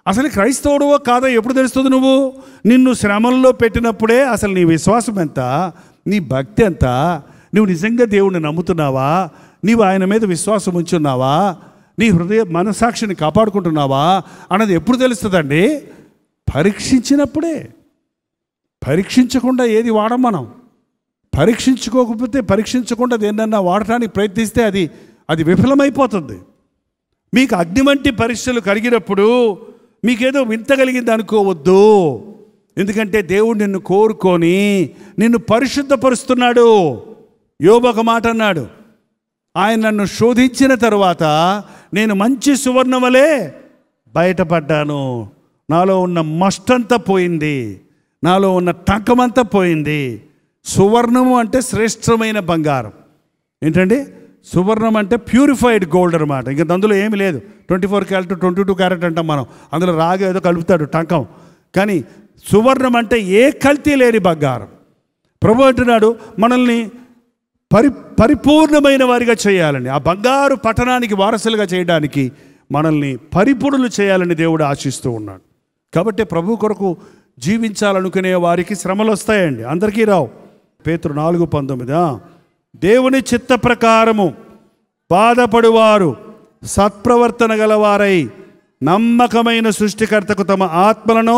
అసలు క్రైస్తవుడువో కాదో ఎప్పుడు తెలుస్తుంది నువ్వు నిన్ను శ్రమల్లో పెట్టినప్పుడే అసలు నీ విశ్వాసం ఎంత నీ భక్తి ఎంత నువ్వు నిజంగా దేవుణ్ణి నమ్ముతున్నావా నీవు ఆయన మీద విశ్వాసం ఉంచున్నావా నీ హృదయ మనసాక్షిని కాపాడుకుంటున్నావా అన్నది ఎప్పుడు తెలుస్తుందండి పరీక్షించినప్పుడే పరీక్షించకుండా ఏది వాడం మనం పరీక్షించుకోకపోతే పరీక్షించకుండా దేన్నన్నా వాడటానికి ప్రయత్నిస్తే అది అది విఫలమైపోతుంది మీకు అగ్ని వంటి పరీక్షలు కలిగినప్పుడు మీకేదో వింత కలిగింది అనుకోవద్దు ఎందుకంటే దేవుడు నిన్ను కోరుకొని నిన్ను పరిశుద్ధపరుస్తున్నాడు యోబు ఒక మాట అన్నాడు ఆయన నన్ను శోధించిన తరువాత నేను మంచి సువర్ణ వలె బయటపడ్డాను నాలో ఉన్న మస్టంతా పోయింది నాలో ఉన్న టంకమంతా పోయింది సువర్ణము అంటే శ్రేష్టమైన బంగారం ఏంటండి సువర్ణం అంటే ప్యూరిఫైడ్ గోల్డ్ అనమాట ఇంకా అందులో ఏమీ లేదు twenty four carat twenty two carat అంటాం మనం అందులో రాగ ఏదో కలుపుతాడు టంకం కానీ సువర్ణం అంటే ఏ కల్తీ లేని బంగారం ప్రభు అంటున్నాడు మనల్ని పరి పరిపూర్ణమైన వారిగా చేయాలని ఆ బంగారు పట్టణానికి వారసులుగా చేయడానికి మనల్ని పరిపూర్ణులు చేయాలని దేవుడు ఆశిస్తూ ఉన్నాడు కాబట్టి ప్రభు కొరకు జీవించాలనుకునే వారికి శ్రమలు వస్తాయండి అందరికీ రావు పేతురు నాలుగు పంతొమ్మిదా దేవుని చిత్త ప్రకారము బాధపడువారు సత్ప్రవర్తన గలవారై నమ్మకమైన సృష్టికర్తకు తమ ఆత్మలను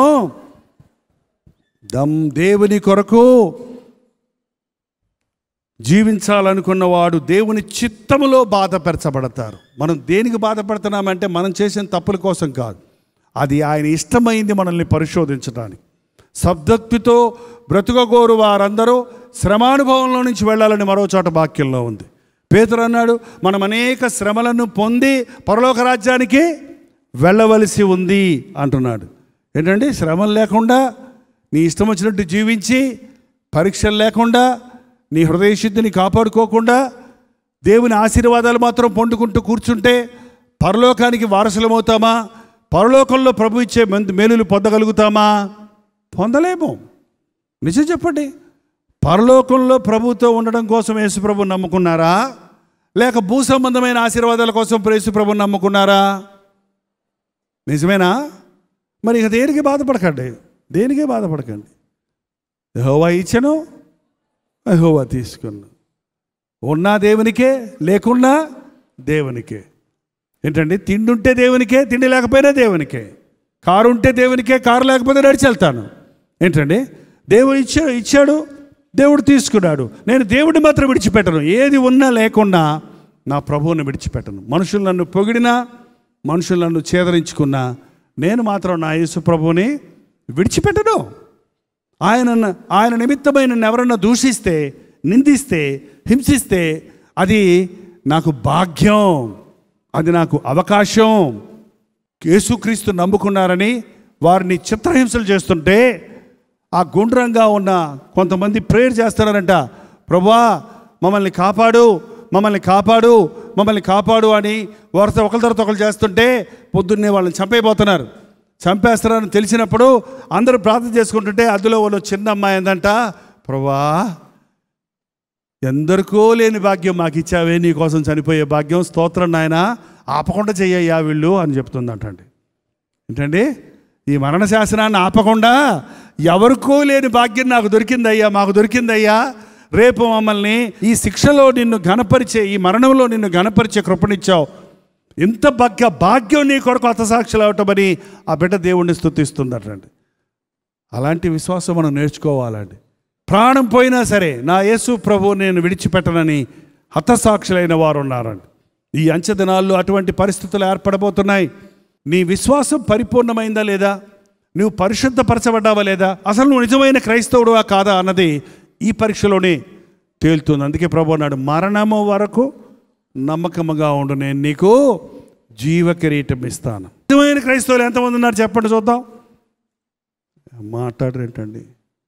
దమ్ దేవుని కొరకు జీవించాలనుకున్నవాడు దేవుని చిత్తములో బాధపరచబడతారు మనం దేనికి బాధపడుతున్నామంటే మనం చేసిన తప్పుల కోసం కాదు అది ఆయన ఇష్టమైంది మనల్ని పరిశోధించడానికి సబ్దక్తితో బ్రతుకగోరు వారందరూ శ్రమానుభవంలో నుంచి వెళ్ళాలని మరో చోట వాక్యంలో ఉంది పేతురు అన్నాడు మనం అనేక శ్రమలను పొంది పరలోక రాజ్యానికి వెళ్ళవలసి ఉంది అంటున్నాడు ఏంటండి శ్రమలు లేకుండా నీ ఇష్టం వచ్చినట్టు జీవించి పరీక్షలు లేకుండా నీ హృదయ శుద్ధిని కాపాడుకోకుండా దేవుని ఆశీర్వాదాలు మాత్రం పొందుకుంటూ కూర్చుంటే పరలోకానికి వారసులమవుతామా పరలోకంలో ప్రభు ఇచ్చే మెందు మేలులు పొందగలుగుతామా పొందలేము నిజం చెప్పండి పరలోకంలో ప్రభుతో ఉండడం కోసం యేసుప్రభు నమ్ముకున్నారా లేక భూ సంబంధమైన ఆశీర్వాదాల కోసం యేసుప్రభు నమ్ముకున్నారా నిజమేనా మరి ఇక దేనికి బాధపడకండి దేనికే బాధపడకండి యెహోవా ఇచ్చను యెహోవా తీసుకున్నా ఉన్నా దేవునికే లేకున్నా దేవునికే ఏంటండి తిండి ఉంటే దేవునికే తిండి లేకపోయినా దేవునికే కారు ఉంటే దేవునికే కారు లేకపోతే నడిచి వెళ్తాను ఏంటండి దేవుడు ఇచ్చాడు ఇచ్చాడు దేవుడు తీసుకున్నాడు నేను దేవుడిని మాత్రం విడిచిపెట్టను ఏది ఉన్నా లేకున్నా నా ప్రభువుని విడిచిపెట్టను మనుషులు నన్ను పొగిడినా మనుషులు నన్ను చేదరించుకున్నా నేను మాత్రం నా యేసు ప్రభువుని విడిచిపెట్టను ఆయన ఆయన నిమిత్తమైన నన్ను ఎవరన్నా దూషిస్తే నిందిస్తే హింసిస్తే అది నాకు భాగ్యం అది నాకు అవకాశం యేసుక్రీస్తు నమ్ముకున్నారని వారిని చిత్రహింసలు చేస్తుంటే ఆ గుండ్రంగా ఉన్న కొంతమంది ప్రేయర్ చేస్తున్నారంట ప్రభా మమ్మల్ని కాపాడు మమ్మల్ని కాపాడు మమ్మల్ని కాపాడు అని వారితో ఒకరి తర్వాత ఒకరు చేస్తుంటే పొద్దున్నే వాళ్ళని చంపైపోతున్నారు చంపేస్తారని తెలిసినప్పుడు అందరూ ప్రార్థన చేసుకుంటుంటే అందులో వాళ్ళు చిన్న అమ్మాయి ఏందంట ప్రభా ఎందరికో లేని భాగ్యం మాకు ఇచ్చావే నీ కోసం చనిపోయే భాగ్యం స్తోత్రం నాయన ఆపకుండా చెయ్యయ్యా వీళ్ళు అని చెప్తుందంటండి ఏంటండి ఈ మరణ శాసనాన్ని ఆపకుండా ఎవరికో లేని భాగ్యం నాకు దొరికిందయ్యా మాకు దొరికిందయ్యా రేపు మమ్మల్ని ఈ శిక్షలో నిన్ను ఘనపరిచే ఈ మరణంలో నిన్ను ఘనపరిచే కృపణిచ్చావు ఇంత భాగ్య భాగ్యం నీ కొరకు హతసాక్షులు అవటమని ఆ బిడ్డ దేవుణ్ణి స్తుతిస్తుందటండి అలాంటి విశ్వాసం మనం నేర్చుకోవాలండి ప్రాణం పోయినా సరే నా యేసు ప్రభు నేను విడిచిపెట్టనని హతసాక్షులైన వారు ఉన్నారండి ఈ అంచె దినాల్లో అటువంటి పరిస్థితులు ఏర్పడబోతున్నాయి నీ విశ్వాసం పరిపూర్ణమైందా లేదా నువ్వు పరిశుద్ధపరచబడ్డావా లేదా అసలు నువ్వు నిజమైన క్రైస్తవుడువా కాదా అన్నది ఈ పరీక్షలోనే తేలుతుంది అందుకే ప్రభు అన్నాడు మరణము వరకు నమ్మకముగా ఉండు నేను నీకు జీవ కిరీటం ఇస్తాను నిజమైన క్రైస్తవులు ఎంతమంది ఉన్నారు చెప్పండి చూద్దాం మాట్లాడరేంటండి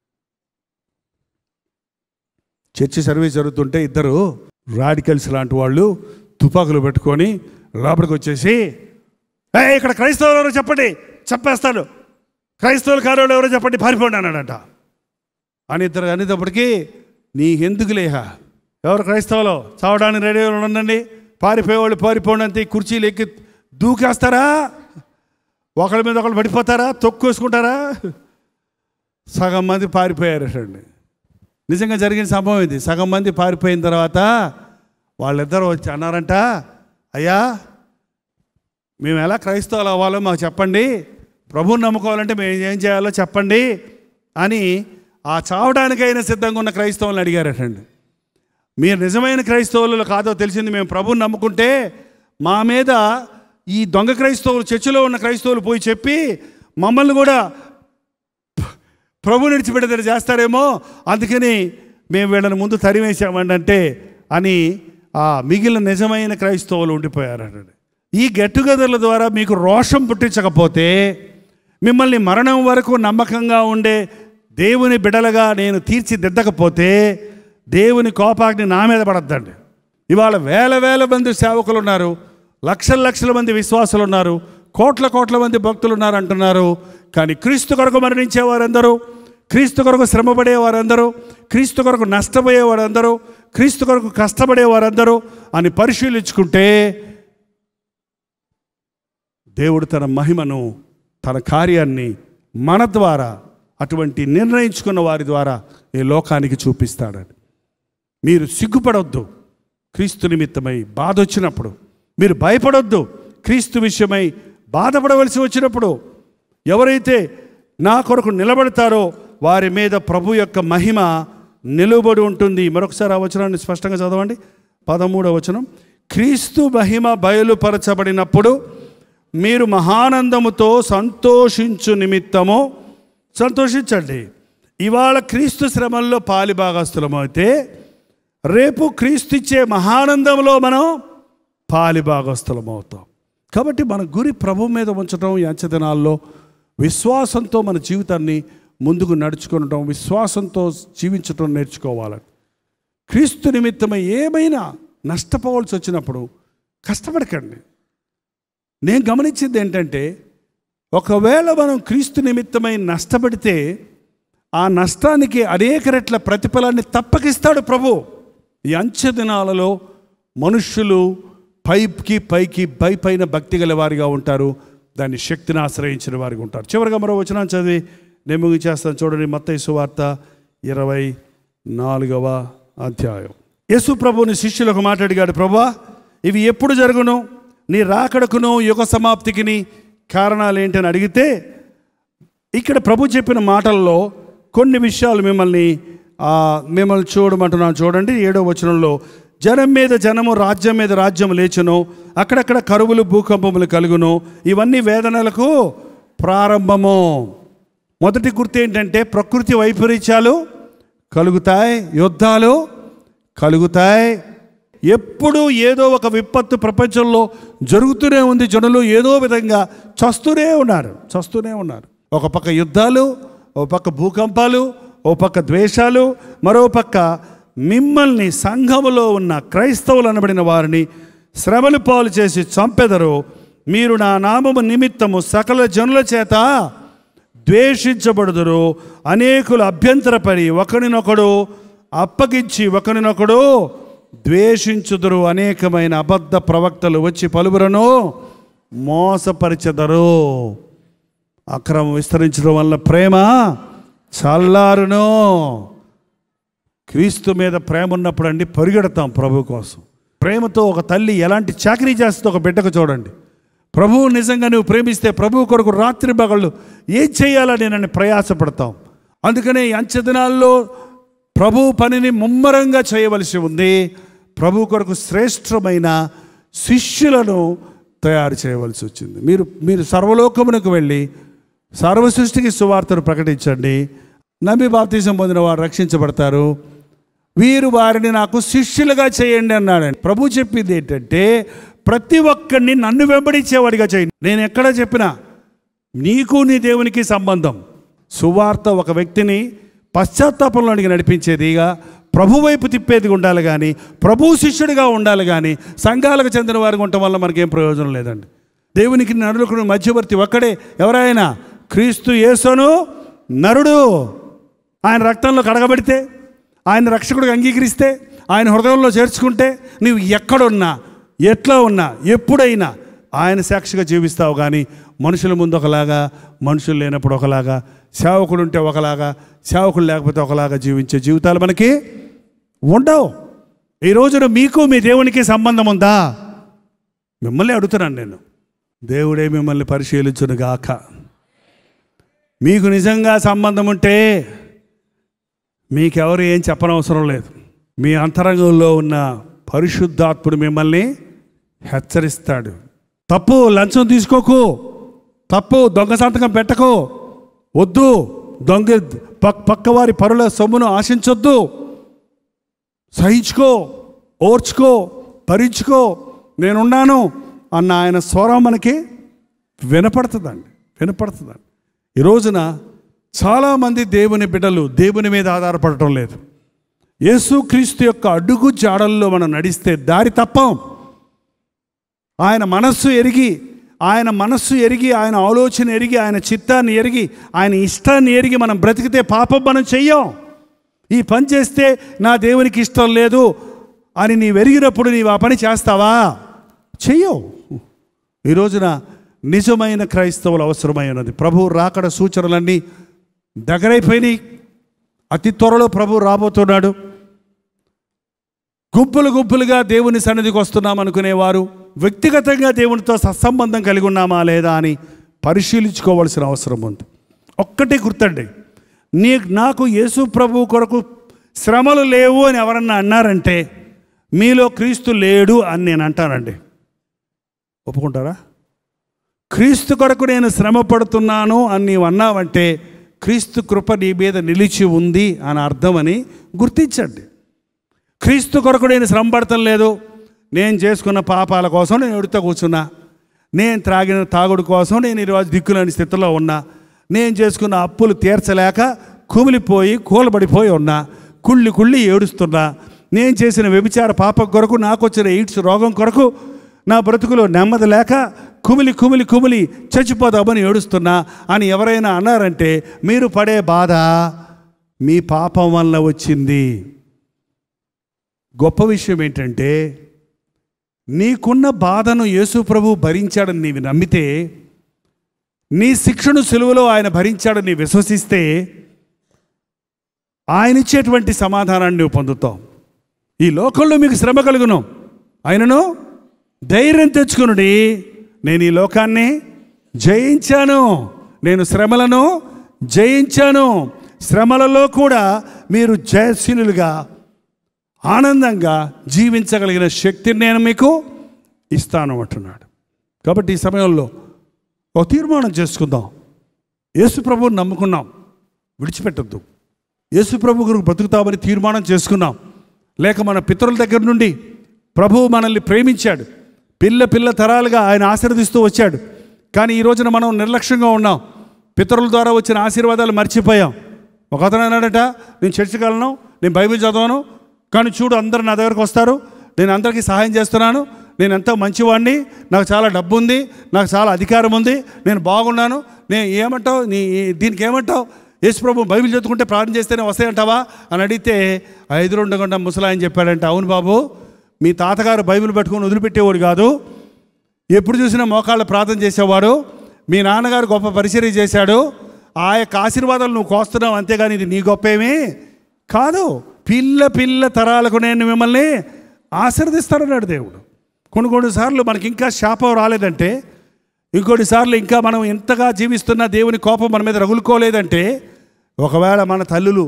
చర్చి సర్వీస్ జరుగుతుంటే ఇద్దరు రాడికల్స్ లాంటి వాళ్ళు తుపాకులు పెట్టుకొని లోపలికి వచ్చేసి ఏ ఇక్కడ క్రైస్తవులు ఎవరో చెప్పండి చెప్పేస్తాడు క్రైస్తవులు కారోళ్ళు ఎవరో చెప్పండి పారిపోండి అన్నాడట అని ఇద్దరు అనేటప్పటికీ నీకెందుకు లేహ ఎవరు క్రైస్తవులు చావడానికి రెడీ ఉండండి పారిపోయేవాళ్ళు పారిపోండి అంతే కుర్చీలు ఎక్కి దూకేస్తారా ఒకళ్ళ మీద ఒకళ్ళు పడిపోతారా తొక్కేసుకుంటారా సగం మంది పారిపోయారటండి నిజంగా జరిగిన సంభవం ఇది సగం మంది పారిపోయిన తర్వాత వాళ్ళిద్దరూ వచ్చి అన్నారంట అయ్యా మేము ఎలా క్రైస్తవులు అవ్వాలో మాకు చెప్పండి ప్రభువుని నమ్ముకోవాలంటే మేము ఏం చేయాలో చెప్పండి అని ఆ చావడానికైనా సిద్ధంగా ఉన్న క్రైస్తవులను అడిగారటండి మీరు నిజమైన క్రైస్తవులు కాదో తెలిసింది మేము ప్రభువుని నమ్ముకుంటే మా మీద ఈ దొంగ క్రైస్తవులు చర్చిలో ఉన్న క్రైస్తవులు పోయి చెప్పి మమ్మల్ని కూడా ప్రభు విడిచిపెట్టేదని చేస్తారేమో అందుకని మేము వీళ్ళని ముందు తరివేసామండి అంటే అని ఆ మిగిలిన నిజమైన క్రైస్తవులు ఉండిపోయారండి ఈ గెట్టుగెదర్ల ద్వారా మీకు రోషం పుట్టించకపోతే మిమ్మల్ని మరణం వరకు నమ్మకంగా ఉండే దేవుని బిడలగా నేను తీర్చిదిద్దకపోతే దేవుని కోపాగ్ని నా మీద పడద్దండి ఇవాళ వేల వేల మంది సేవకులు ఉన్నారు లక్షల లక్షల మంది విశ్వాసులు ఉన్నారు కోట్ల కోట్ల మంది భక్తులు ఉన్నారు అంటున్నారు కానీ క్రీస్తు కొరకు మరణించే వారందరూ క్రీస్తు కొరకు శ్రమపడే వారందరూ క్రీస్తు కొరకు నష్టపోయే వారందరూ క్రీస్తు కొరకు కష్టపడే వారందరూ అని పరిశీలించుకుంటే దేవుడు తన మహిమను తన కార్యాన్ని మన ద్వారా అటువంటి నిర్ణయించుకున్న వారి ద్వారా ఈ లోకానికి చూపిస్తాడని మీరు సిగ్గుపడొద్దు క్రీస్తు నిమిత్తమై బాధ వచ్చినప్పుడు మీరు భయపడొద్దు క్రీస్తు విషయమై బాధపడవలసి వచ్చినప్పుడు ఎవరైతే నా కొరకు నిలబడతారో వారి మీద ప్రభు యొక్క మహిమ నిలువబడి ఉంటుంది మరొకసారి ఆ వచనాన్ని స్పష్టంగా చదవండి పదమూడవ వచనం క్రీస్తు మహిమ బయలుపరచబడినప్పుడు మీరు మహానందముతో సంతోషించు నిమిత్తము సంతోషించండి ఇవాళ క్రీస్తు శ్రమల్లో పాలిభాగస్తులమైతే రేపు క్రీస్తు ఇచ్చే మహానందంలో మనం పాలిభాగస్తులం అవుతాం కాబట్టి మన గురి ప్రభు మీద ఉంచడం ఈ అంచెదినాల్లో విశ్వాసంతో మన జీవితాన్ని ముందుకు నడుచుకునడం విశ్వాసంతో జీవించడం నేర్చుకోవాలి క్రీస్తు నిమిత్తమై ఏమైనా నష్టపోవాల్సి వచ్చినప్పుడు కష్టపడకండి నేను గమనించింది ఏంటంటే ఒకవేళ మనం క్రీస్తు నిమిత్తమై నష్టపడితే ఆ నష్టానికి అనేక రెట్ల ప్రతిఫలాన్ని తప్పకిస్తాడు ప్రభు ఈ అంచె దినాలలో మనుష్యులు పైకి పైకి పై పైన భక్తి గల వారిగా ఉంటారు దాని శక్తిని ఆశ్రయించిన వారిగా ఉంటారు చివరిగా మరో వచనం చదివి నేను ముగించేస్తాను చూడండి మత్తయి సువార్త ఇరవై నాలుగవ అధ్యాయం యేసు ప్రభుని శిష్యులకు మాట్లాడిగాడు ప్రభా ఇవి ఎప్పుడు జరుగును నీ రాకడకును యుగ సమాప్తికిని కారణాలు ఏంటని అడిగితే ఇక్కడ ప్రభు చెప్పిన మాటల్లో కొన్ని విషయాలు మిమ్మల్ని ఆ, మిమ్మల్ని చూడమంటున్నాను చూడండి ఏడో వచనంలో జనం మీద జనము రాజ్యం మీద రాజ్యం లేచును అక్కడక్కడ కరువులు భూకంపములు కలుగును ఇవన్నీ వేదనలకు ప్రారంభము మొదటి గుర్తు ఏంటంటే ప్రకృతి వైపరీత్యాలు కలుగుతాయి యుద్ధాలు కలుగుతాయి ఎప్పుడు ఏదో ఒక విపత్తు ప్రపంచంలో జరుగుతూనే ఉంది జనులు ఏదో విధంగా చస్తూనే ఉన్నారు చస్తూనే ఉన్నారు ఒక పక్క యుద్ధాలు ఒక పక్క భూకంపాలు ఓ పక్క ద్వేషాలు మరో పక్క మిమ్మల్ని సంఘములో ఉన్న క్రైస్తవులు అనబడిన వారిని శ్రమలు పాలు చేసి చంపెదరు మీరు నా నామము నిమిత్తము సకల జనుల చేత ద్వేషించబడుదురు అనేకులు అభ్యంతరపడి ఒకరినొకడు అప్పగించి ఒకరినొకడు ద్వేషించుదురు అనేకమైన అబద్ధ ప్రవక్తలు వచ్చి పలువురను మోసపరిచెదరు అక్రమం విస్తరించడం వల్ల ప్రేమ చల్లారును క్రీస్తు మీద ప్రేమ ఉన్నప్పుడు అండి పరిగెడతాం ప్రభు కోసం ప్రేమతో ఒక తల్లి ఎలాంటి చాకరీ చేస్తుందో ఒక బిడ్డకు చూడండి ప్రభువు నిజంగా నువ్వు ప్రేమిస్తే ప్రభువు కొరకు రాత్రి పగళ్ళు ఏం చేయాలని నన్ను ప్రయాసపడతాం అందుకనే ఈ అంచె దినాల్లో ప్రభు పనిని ముమ్మరంగా చేయవలసి ఉంది ప్రభు కొరకు శ్రేష్టమైన శిష్యులను తయారు చేయవలసి వచ్చింది మీరు మీరు సర్వలోకమునకు వెళ్ళి సర్వ సృష్టికి సువార్తను ప్రకటించండి నమ్మి బాప్తీసం పొందిన వారు రక్షించబడతారు వీరు వారిని నాకు శిష్యులుగా చేయండి అన్నాడు ప్రభు చెప్పింది ఏంటంటే ప్రతి ఒక్కరిని నన్ను వెంబడించేవాడిగా చేయండి నేను ఎక్కడ చెప్పినా నీకు నీ దేవునికి సంబంధం సువార్త ఒక వ్యక్తిని పశ్చాత్తాపంలోనికి నడిపించేదిగా ప్రభు వైపు తిప్పేది ఉండాలి కానీ ప్రభు శిష్యుడిగా ఉండాలి కానీ సంఘాలకు చెందిన వారికి ఉండటం వల్ల మనకేం ప్రయోజనం లేదండి దేవునికి నరులకు మధ్యవర్తి ఒక్కడే ఎవరైనా క్రీస్తు యేసును నరుడు ఆయన రక్తంలో కడగబడితే ఆయన రక్షకుడిగా అంగీకరిస్తే ఆయన హృదయంలో చేర్చుకుంటే నువ్వు ఎక్కడున్నా ఎట్లా ఉన్నా ఎప్పుడైనా ఆయన సాక్షిగా జీవిస్తావు కానీ మనుషుల ముందు ఒకలాగా మనుషులు లేనప్పుడు ఒకలాగా సేవకుడు ఉంటే ఒకలాగా సేవకుడు లేకపోతే ఒకలాగా జీవించే జీవితాలు మనకి ఉండవు ఈ రోజున మీకు మీ దేవునికి సంబంధం ఉందా మిమ్మల్ని అడుగుతున్నాను నేను దేవుడే మిమ్మల్ని పరిశీలించును గాక మీకు నిజంగా సంబంధం ఉంటే మీకెవరు ఏం చెప్పనవసరం లేదు మీ అంతరంగంలో ఉన్న పరిశుద్ధాత్ముడు మిమ్మల్ని హెచ్చరిస్తాడు తప్పు లంచం తీసుకోకు తప్పు దొంగ సంతకం పెట్టకు వద్దు దొంగ పక్ పక్కవారి పరుల సొమ్మును ఆశించొద్దు సహించుకో ఓర్చుకో భరించుకో నేనున్నాను అన్న ఆయన స్వరం మనకి వినపడుతుందండి వినపడుతుందండి ఈ రోజున చాలామంది దేవుని బిడ్డలు దేవుని మీద ఆధారపడటం లేదు యేసుక్రీస్తు యొక్క అడుగు జాడల్లో మనం నడిస్తే దారి తప్పం ఆయన మనస్సు ఎరిగి ఆయన మనస్సు ఎరిగి ఆయన ఆలోచన ఎరిగి ఆయన చిత్తాన్ని ఎరిగి ఆయన ఇష్టాన్ని ఎరిగి మనం బ్రతికితే పాపం మనం చెయ్యం ఈ పని చేస్తే నా దేవునికి ఇష్టం లేదు అని నీవు ఎరిగినప్పుడు నీవు ఆ పని చేస్తావా చెయ్యవు ఈ రోజున నిజమైన క్రైస్తవులు అవసరమై ఉన్నది ప్రభు రాకడ సూచనలన్నీ దగ్గరైపోయినాయి అతి త్వరలో ప్రభు రాబోతున్నాడు గుంపులు గుంపులుగా దేవుని సన్నిధికి వస్తున్నాం అనుకునేవారు వ్యక్తిగతంగా దేవునితో సత్సంబంధం కలిగి ఉన్నామా లేదా అని పరిశీలించుకోవాల్సిన అవసరం ఉంది ఒక్కటే గుర్తండి నీ నాకు యేసు ప్రభు కొరకు శ్రమలు లేవు అని ఎవరన్నా అన్నారంటే మీలో క్రీస్తు లేడు అని నేను అంటానండి ఒప్పుకుంటారా క్రీస్తు కొరకు నేను శ్రమ పడుతున్నాను అని నీవు అన్నావంటే క్రీస్తు కృప నీ మీద నిలిచి ఉంది అని అర్థమని గుర్తించండి క్రీస్తు కొరకు నేను శ్రమ పడటం లేదు నేను చేసుకున్న పాపాల కోసం నేను ఎడుతా కూర్చున్నా నేను త్రాగిన తాగుడు కోసం నేను ఈరోజు దిక్కులేని స్థితిలో ఉన్నా నేను చేసుకున్న అప్పులు తీర్చలేక కుమిలిపోయి కూలబడిపోయి ఉన్నా కుళ్ళి కుళ్ళి ఏడుస్తున్నా నేను చేసిన వ్యభిచార పాపం కొరకు నాకు వచ్చిన ఎయిడ్స్ రోగం కొరకు నా బ్రతుకులో నెమ్మది లేక కుమిలి కుమిలి కుమిలి చచ్చిపోదామని ఏడుస్తున్నా అని ఎవరైనా అన్నారంటే మీరు పడే బాధ మీ పాపం వల్ల వచ్చింది గొప్ప విషయం ఏంటంటే నీకున్న బాధను యేసు ప్రభు భరించాడని నీవు నమ్మితే నీ శిక్షను సెలువులో ఆయన భరించాడని నీవు విశ్వసిస్తే ఆయన ఇచ్చేటువంటి సమాధానాన్ని నువ్వు పొందుతావు ఈ లోకంలో మీకు శ్రమ కలుగును ఆయనను ధైర్యం తెచ్చుకునుడి నేను ఈ లోకాన్ని జయించాను నేను శ్రమలను జయించాను శ్రమలలో కూడా మీరు జయశీలుగా ఆనందంగా జీవించగలిగిన శక్తిని నేను మీకు ఇస్తాను అంటున్నాడు కాబట్టి ఈ సమయంలో ఒక తీర్మానం చేసుకుందాం యేసు ప్రభువుని నమ్ముకున్నాం విడిచిపెట్టద్దు యేసు ప్రభు గురికి బ్రతుకుతామని తీర్మానం చేసుకున్నాం లేక మన పితరుల దగ్గర నుండి ప్రభువు మనల్ని ప్రేమించాడు పిల్ల పిల్ల తరాలుగా ఆయన ఆశీర్వదిస్తూ వచ్చాడు కానీ ఈ రోజున మనం నిర్లక్ష్యంగా ఉన్నాం పితరుల ద్వారా వచ్చిన ఆశీర్వాదాలు మర్చిపోయాం ఒక అతను అన్నాడట నేను చర్చికి వెళ్ళను నేను బైబిల్ చదవను కానీ చూడు అందరు నా దగ్గరకు వస్తారు నేను అందరికీ సహాయం చేస్తున్నాను నేను ఎంతో మంచివాడిని నాకు చాలా డబ్బు ఉంది నాకు చాలా అధికారం ఉంది నేను బాగున్నాను నేను ఏమంటావు నీ దీనికి ఏమంటావు యేసుప్రభు బైబిల్ చదువుకుంటే ప్రార్థన చేస్తేనే వస్తాయంటావా అని అడిగితే ఐదు రెండు గంట ముసలాయని చెప్పాడంట అవును బాబు మీ తాతగారు బైబిల్ పెట్టుకొని వదిలిపెట్టేవాడు కాదు ఎప్పుడు చూసినా మోకాళ్ళ ప్రార్థన చేసేవాడు మీ నాన్నగారు గొప్ప పరిచర్య చేశాడు ఆ యొక్క ఆశీర్వాదాలు నువ్వు కోస్తున్నావు అంతేగాని ఇది నీ గొప్పేమీ కాదు పిల్ల పిల్ల తరాలకు నేను మిమ్మల్ని ఆశీర్దిస్తానన్నాడు దేవుడు కొన్ని కొన్ని సార్లు మనకి ఇంకా శాపం రాలేదంటే ఇంకోటి సార్లు ఇంకా మనం ఎంతగా జీవిస్తున్నా దేవుని కోపం మన మీద రగులుకోలేదంటే ఒకవేళ మన తల్లులు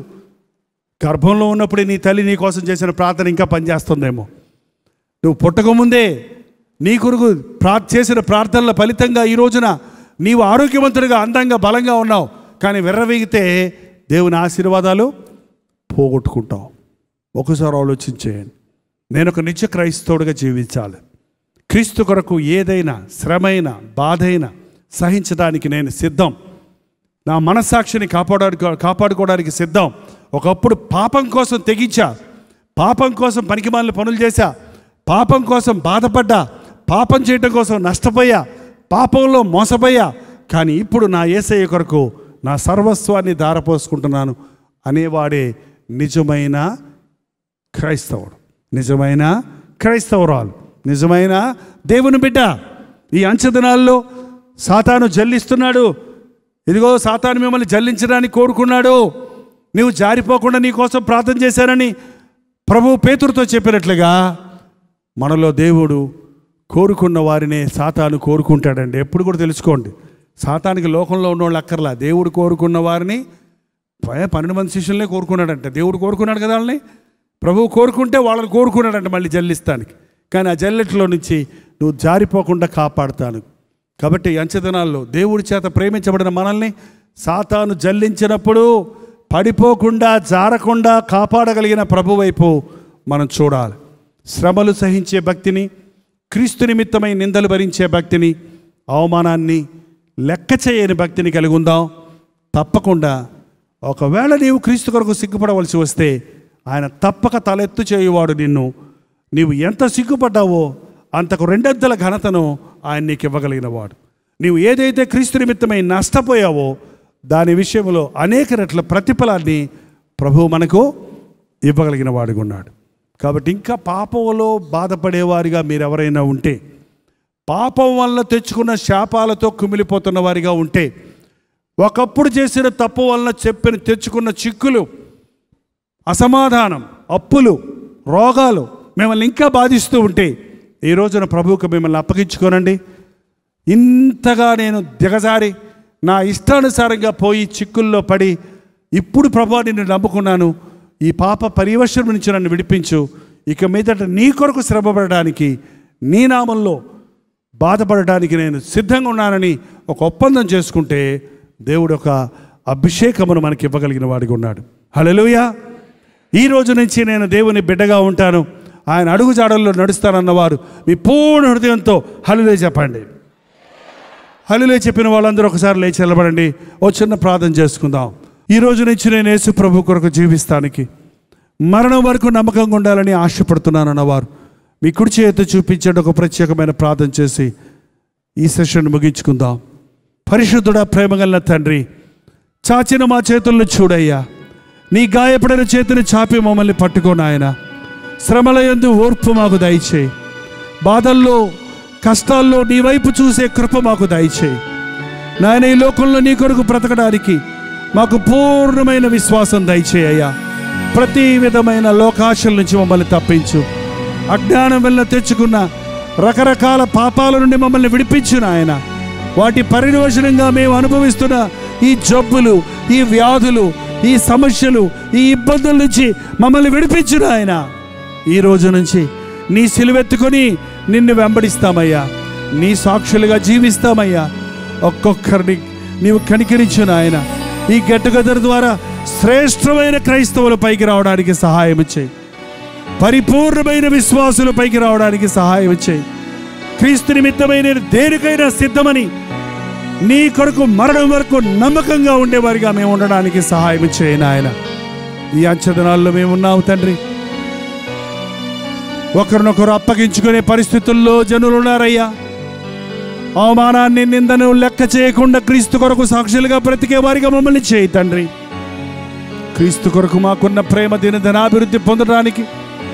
గర్భంలో ఉన్నప్పుడు నీ తల్లి నీ కోసం చేసిన ప్రార్థన ఇంకా పనిచేస్తుందేమో నువ్వు పుట్టకముందే నీ కొరకు ప్రా చేసిన ప్రార్థనల ఫలితంగా ఈ రోజున నీవు ఆరోగ్యవంతుడిగా అందంగా బలంగా ఉన్నావు కానీ విర్రవీగితే దేవుని ఆశీర్వాదాలు పోగొట్టుకుంటావు ఒకసారి ఆలోచించేయండి నేను ఒక నిత్య క్రైస్తవుడిగా జీవించాలి క్రీస్తు కొరకు ఏదైనా శ్రమైన బాధైనా సహించడానికి నేను సిద్ధం నా మనస్సాక్షిని కాపాడానికి కాపాడుకోవడానికి సిద్ధం ఒకప్పుడు పాపం కోసం తెగించా పాపం కోసం పనికిమాలిన పనులు చేశా పాపం కోసం బాధపడ్డా పాపం చేయటం కోసం నష్టపోయా పాపంలో మోసపోయా కానీ ఇప్పుడు నా ఏసయ్య కొరకు నా సర్వస్వాన్ని దారపోసుకుంటున్నాను అనేవాడే నిజమైన క్రైస్తవుడు నిజమైన క్రైస్తవురాలు నిజమైన దేవుని బిడ్డ ఈ అంచె దినాల్లో సాతాను జల్లిస్తున్నాడు ఇదిగో సాతాను మిమ్మల్ని జల్లించడానికి కోరుకున్నాడు నీవు జారిపోకుండా నీ కోసం ప్రార్థన చేశానని ప్రభు పేతురుతో చెప్పినట్లుగా మనలో దేవుడు కోరుకున్న వారినే సాతాను కోరుకుంటాడండి ఎప్పుడు కూడా తెలుసుకోండి సాతానికి లోకంలో ఉన్నవాళ్ళు అక్కర్లా దేవుడు కోరుకున్న వారిని ప- పన్నెండు మంది శిష్యులనే కోరుకున్నాడంట దేవుడు కోరుకున్నాడు కదా వాళ్ళని ప్రభువు కోరుకుంటే వాళ్ళని కోరుకున్నాడంట మళ్ళీ జల్లిస్తానికి కానీ ఆ జల్లెట్లో నుంచి నువ్వు జారిపోకుండా కాపాడుతాను కాబట్టి ఈ అంచెదనాల్లో దేవుడి చేత ప్రేమించబడిన మనల్ని సాతాను జల్లించినప్పుడు పడిపోకుండా జారకుండా కాపాడగలిగిన ప్రభు వైపు మనం చూడాలి శ్రమలు సహించే భక్తిని క్రీస్తు నిమిత్తమై నిందలు భరించే భక్తిని అవమానాన్ని లెక్క చేయని భక్తిని కలిగి ఉందాం తప్పకుండా ఒకవేళ నీవు క్రీస్తు కొరకు సిగ్గుపడవలసి వస్తే ఆయన తప్పక తలెత్తు చేయువాడు నిన్ను నీవు ఎంత సిగ్గుపడ్డావో అంతకు రెండంతల ఘనతను ఆయన నీకు ఇవ్వగలిగిన వాడు నీవు ఏదైతే క్రీస్తు నిమిత్తమై నష్టపోయావో దాని విషయంలో అనేక రెట్ల ప్రతిఫలాన్ని ప్రభువు మనకు ఇవ్వగలిగిన వాడిగా ఉన్నాడు కాబట్టి ఇంకా పాపంలో బాధపడేవారిగా మీరు ఎవరైనా ఉంటే పాపం వల్ల తెచ్చుకున్న శాపాలతో కుమిలిపోతున్న వారిగా ఉంటే ఒకప్పుడు చేసిన తప్పు వలన చెప్పిన తెచ్చుకున్న చిక్కులు అసమాధానం అప్పులు రోగాలు మిమ్మల్ని ఇంకా బాధిస్తూ ఉంటే ఈ రోజున ప్రభువుకు మిమ్మల్ని అప్పగించుకోనండి ఇంతగా నేను దిగజారి నా ఇష్టానుసారంగా పోయి చిక్కుల్లో పడి ఇప్పుడు ప్రభు నిన్ను నమ్ముకున్నాను ఈ పాప పరివర్షణ నుంచి నన్ను విడిపించు ఇక మీదట నీ కొరకు శ్రమపడడానికి నీ నామంలో బాధపడడానికి నేను సిద్ధంగా ఉన్నానని ఒక ఒప్పందం చేసుకుంటే దేవుడు ఒక అభిషేకమును మనకి ఇవ్వగలిగిన వాడిగా ఉన్నాడు హల్లెలూయా ఈ రోజు నుంచి నేను దేవుని బిడ్డగా ఉంటాను ఆయన అడుగుజాడల్లో నడుస్తానన్నవారు మీ పూర్ణ హృదయంతో హలులే చెప్పండి హలులే చెప్పిన వాళ్ళందరూ ఒకసారి లేచి నిలబడండి ఓ చిన్న ప్రార్థన చేసుకుందాం ఈ రోజు నుంచి నేను యేసు ప్రభు కొరకు జీవిస్తానికి మరణం వరకు నమ్మకంగా ఉండాలని ఆశపడుతున్నాను అన్నవారు మీ కుడి చేతి చూపించండి ఒక ప్రత్యేకమైన ప్రార్థన చేసి ఈ సెషన్ ముగించుకుందాం పరిశుద్ధుడా ప్రేమగల తండ్రి చాచిన మా చేతులను చూడయ్యా నీ గాయపడిన చేతిని చాపి మమ్మల్ని పట్టుకోను ఆయన శ్రమల యందు ఓర్పు మాకు దయచేయి బాధల్లో కష్టాల్లో నీ వైపు చూసే కృప మాకు దయచేయి నాయన ఈ లోకంలో నీ కొరకు బ్రతకడానికి మాకు పూర్ణమైన విశ్వాసం దయచేయ్యా ప్రతి విధమైన లోకాశల నుంచి మమ్మల్ని తప్పించు అజ్ఞానం వల్ల తెచ్చుకున్న రకరకాల పాపాల నుండి మమ్మల్ని విడిపించు నాయన వాటి పరిణవచనంగా మేము అనుభవిస్తున్న ఈ జబ్బులు ఈ వ్యాధులు ఈ సమస్యలు ఈ ఇబ్బందుల నుంచి మమ్మల్ని విడిపించు నాయన ఈ రోజు నుంచి నీ సిలువెత్తుకొని నిన్ను వెంబడిస్తామయ్యా నీ సాక్షులుగా జీవిస్తామయ్యా ఒక్కొక్కరిని నీవు కనికరించు నాయన ఈ గెట్టుగదర్ ద్వారా శ్రేష్టమైన క్రైస్తవుల పైకి రావడానికి సహాయం చేయి పరిపూర్ణమైన విశ్వాసుల పైకి రావడానికి సహాయం చేయి క్రీస్తు నిమిత్తమైన దేనికైనా సిద్ధమని నీ కొరకు మరణం వరకు నమ్మకంగా ఉండేవారిగా మేము ఉండడానికి సహాయం చేయను ఆయన ఈ అంచదనాల్లో మేము ఉన్నాము తండ్రి ఒకరినొకరు అప్పగించుకునే పరిస్థితుల్లో జనులు ఉన్నారయ్యా అవమానాన్ని నిందను లెక్క చేయకుండా క్రీస్తు కొరకు సాక్షులుగా బ్రతికే వారిగా మమ్మల్ని చేయి తండ్రి క్రీస్తు కొరకు మాకున్న ప్రేమ దినధనాభివృద్ధి పొందడానికి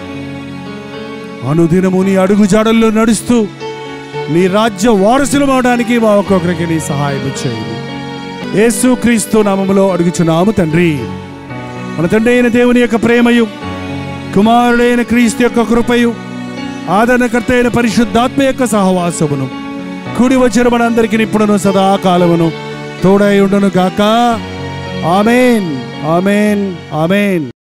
అనుదినము నీ అడుగుజాడల్లో నడుస్తూ నీ రాజ్య వారసులు అవడానికి మా ఒక్కొక్కరికి నీ సహాయం చేయండి యేసు క్రీస్తు నామములో అడుగుచున్నాము తండ్రి మన తండ్రి అయిన దేవుని యొక్క ప్రేమయు కుమారుడైన క్రీస్తు యొక్క కృపయు ఆదరణకర్త అయిన పరిశుద్ధాత్మ యొక్క సహవాసమును కుడి వచ్చిన మనందరికీ ఇప్పుడును సదాకాలమును తోడై ఉండును గాక ఆమెన్ ఆమెన్ ఆమెన్